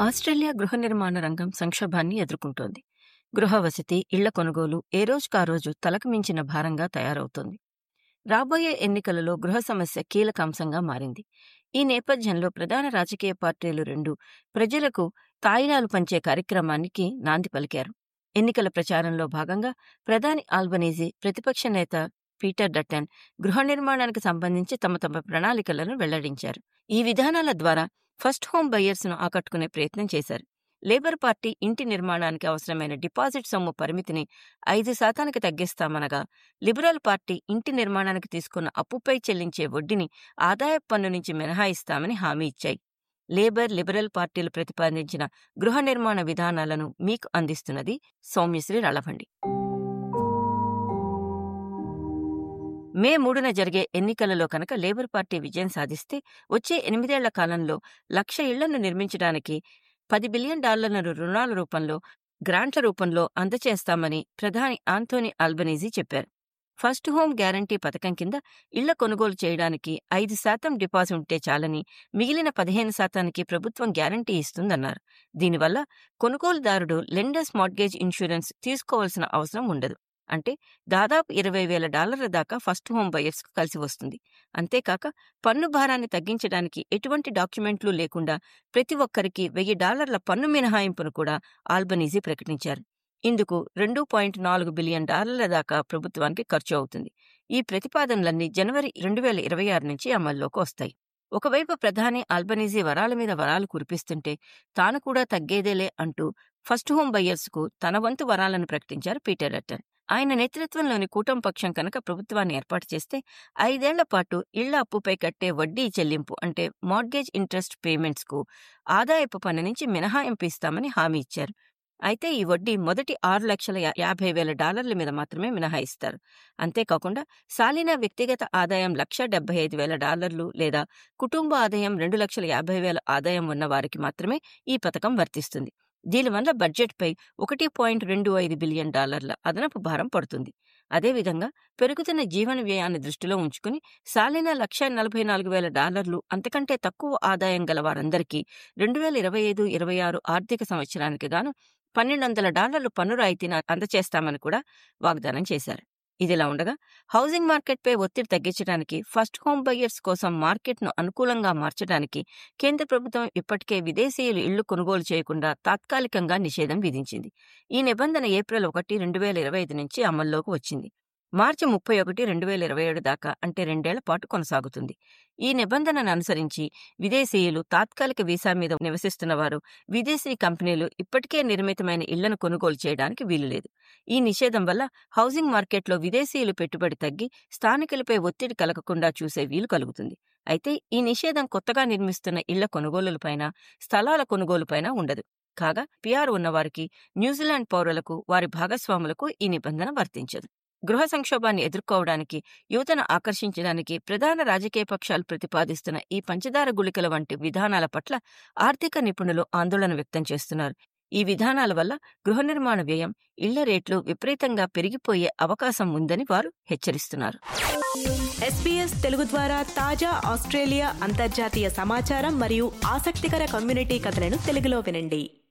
Australia గృహ నిర్మాణ రంగం సంక్షోభాన్ని ఎదుర్కొంటోంది గృహ వసతి ఇళ్ల కొనుగోలు ఏ రోజుకా రోజు తలకు మించిన భారంగా తయారవుతోంది రాబోయే ఎన్నికలలో గృహ సమస్య కీలక అంశంగా మారింది ఈ నేపథ్యంలో ప్రధాన రాజకీయ పార్టీలు రెండు ప్రజలకు తాయిలాలు పంచే కార్యక్రమానికి నాంది పలికారు ఎన్నికల ప్రచారంలో భాగంగా ప్రధాని ఆల్బనీజీ ప్రతిపక్ష నేత పీటర్ డట్టన్ గృహ నిర్మాణానికి సంబంధించి తమ తమ ప్రణాళికలను వెల్లడించారు ఈ విధానాల ద్వారా ఫస్ట్ హోమ్ బయ్యర్స్ ను ఆకట్టుకునే ప్రయత్నం చేశారు లేబర్ పార్టీ ఇంటి నిర్మాణానికి అవసరమైన డిపాజిట్ సొమ్ము పరిమితిని ఐదు శాతానికి తగ్గిస్తామనగా లిబరల్ పార్టీ ఇంటి నిర్మాణానికి తీసుకున్న అప్పుపై చెల్లించే వడ్డీని ఆదాయపు పన్ను నుంచి మినహాయిస్తామని హామీ ఇచ్చాయి లేబర్ లిబరల్ పార్టీలు ప్రతిపాదించిన గృహ నిర్మాణ విధానాలను మీకు అందిస్తున్నది సౌమ్యశ్రీ రళభండి మే మూడున జరిగే ఎన్నికలలో కనుక లేబర్ పార్టీ విజయం సాధిస్తే వచ్చే ఎనిమిదేళ్ల కాలంలో లక్ష ఇళ్లను నిర్మించడానికి పది బిలియన్ డాలర్ల రుణాల రూపంలో గ్రాంట్ల రూపంలో అందచేస్తామని ప్రధాని ఆంథోనీ ఆల్బనీజీ చెప్పారు ఫస్ట్ హోమ్ గ్యారంటీ పథకం కింద ఇళ్ల కొనుగోలు చేయడానికి ఐదు శాతం డిపాజిట్ ఉంటే చాలని మిగిలిన పదిహేను శాతానికి ప్రభుత్వం గ్యారంటీ ఇస్తుందన్నారు దీనివల్ల కొనుగోలుదారుడు లెండర్స్ మార్ట్గేజ్ ఇన్సూరెన్స్ తీసుకోవాల్సిన అవసరం ఉండదు అంటే దాదాపు ఇరవై వేల డాలర్ల దాకా ఫస్ట్ హోమ్ బయర్స్ కలిసి వస్తుంది అంతేకాక పన్ను భారాన్ని తగ్గించడానికి ఎటువంటి డాక్యుమెంట్లు లేకుండా ప్రతి ఒక్కరికి వెయ్యి డాలర్ల పన్ను మినహాయింపును కూడా ఆల్బనీజీ ప్రకటించారు ఇందుకు రెండు పాయింట్ నాలుగు బిలియన్ డాలర్ల దాకా ప్రభుత్వానికి ఖర్చు అవుతుంది ఈ ప్రతిపాదనలన్నీ జనవరి రెండు వేల ఇరవై ఆరు నుంచి అమల్లోకి వస్తాయి ఒకవైపు ప్రధాని ఆల్బనీజీ వరాల మీద వరాలు కురిపిస్తుంటే తాను కూడా తగ్గేదేలే అంటూ ఫస్ట్ హోమ్ బయ్యర్స్ కు తన వంతు వరాలను ప్రకటించారు పీటర్ రట్టన్ ఆయన నేతృత్వంలోని కూటం పక్షం కనుక ప్రభుత్వాన్ని ఏర్పాటు చేస్తే ఐదేళ్ల పాటు ఇళ్ల అప్పుపై కట్టే వడ్డీ చెల్లింపు అంటే మార్గేజ్ ఇంట్రెస్ట్ పేమెంట్స్ కు ఆదాయపు పన్ను నుంచి మినహాయింపు ఇస్తామని హామీ ఇచ్చారు అయితే ఈ వడ్డీ మొదటి ఆరు లక్షల యాభై వేల డాలర్ల మీద మాత్రమే మినహాయిస్తారు అంతేకాకుండా సాలినా వ్యక్తిగత ఆదాయం లక్ష డెబ్బై ఐదు వేల డాలర్లు లేదా కుటుంబ ఆదాయం రెండు లక్షల యాభై వేల ఆదాయం ఉన్న వారికి మాత్రమే ఈ పథకం వర్తిస్తుంది దీనివల్ల బడ్జెట్పై ఒకటి పాయింట్ రెండు ఐదు బిలియన్ డాలర్ల అదనపు భారం పడుతుంది అదేవిధంగా పెరుగుతున్న జీవన వ్యయాన్ని దృష్టిలో ఉంచుకుని సాలిన లక్ష నలభై నాలుగు వేల డాలర్లు అంతకంటే తక్కువ ఆదాయం గల వారందరికీ రెండు వేల ఇరవై ఐదు ఇరవై ఆరు ఆర్థిక సంవత్సరానికి గాను పన్నెండు వందల డాలర్లు పన్ను రాయితీని అందచేస్తామని కూడా వాగ్దానం చేశారు ఇదిలా ఉండగా హౌసింగ్ మార్కెట్పై ఒత్తిడి తగ్గించడానికి ఫస్ట్ హోమ్ బయ్యర్స్ కోసం మార్కెట్ను అనుకూలంగా మార్చడానికి కేంద్ర ప్రభుత్వం ఇప్పటికే విదేశీయులు ఇళ్లు కొనుగోలు చేయకుండా తాత్కాలికంగా నిషేధం విధించింది ఈ నిబంధన ఏప్రిల్ ఒకటి రెండు వేల ఇరవై ఐదు నుంచి అమల్లోకి వచ్చింది మార్చి ముప్పై ఒకటి రెండు వేల ఇరవై ఏడు దాకా అంటే రెండేళ్ల పాటు కొనసాగుతుంది ఈ నిబంధనను అనుసరించి విదేశీయులు తాత్కాలిక వీసా మీద నివసిస్తున్న వారు విదేశీ కంపెనీలు ఇప్పటికే నిర్మితమైన ఇళ్లను కొనుగోలు చేయడానికి వీలులేదు ఈ నిషేధం వల్ల హౌసింగ్ మార్కెట్లో విదేశీయులు పెట్టుబడి తగ్గి స్థానికులపై ఒత్తిడి కలగకుండా చూసే వీలు కలుగుతుంది అయితే ఈ నిషేధం కొత్తగా నిర్మిస్తున్న ఇళ్ల కొనుగోలులపైన స్థలాల కొనుగోలుపైన ఉండదు కాగా పిఆర్ ఉన్నవారికి న్యూజిలాండ్ పౌరులకు వారి భాగస్వాములకు ఈ నిబంధన వర్తించదు గృహ సంక్షోభాన్ని ఎదుర్కోవడానికి యువతను ఆకర్షించడానికి ప్రధాన రాజకీయ పక్షాలు ప్రతిపాదిస్తున్న ఈ పంచదార గుళికల వంటి విధానాల పట్ల ఆర్థిక నిపుణులు ఆందోళన వ్యక్తం చేస్తున్నారు ఈ విధానాల వల్ల గృహ నిర్మాణ వ్యయం ఇళ్ల రేట్లు విపరీతంగా పెరిగిపోయే అవకాశం ఉందని వారు హెచ్చరిస్తున్నారు ఎస్పీఎస్ తెలుగు ద్వారా తాజా ఆస్ట్రేలియా అంతర్జాతీయ సమాచారం మరియు ఆసక్తికర కమ్యూనిటీ కథలను తెలుగులో వినండి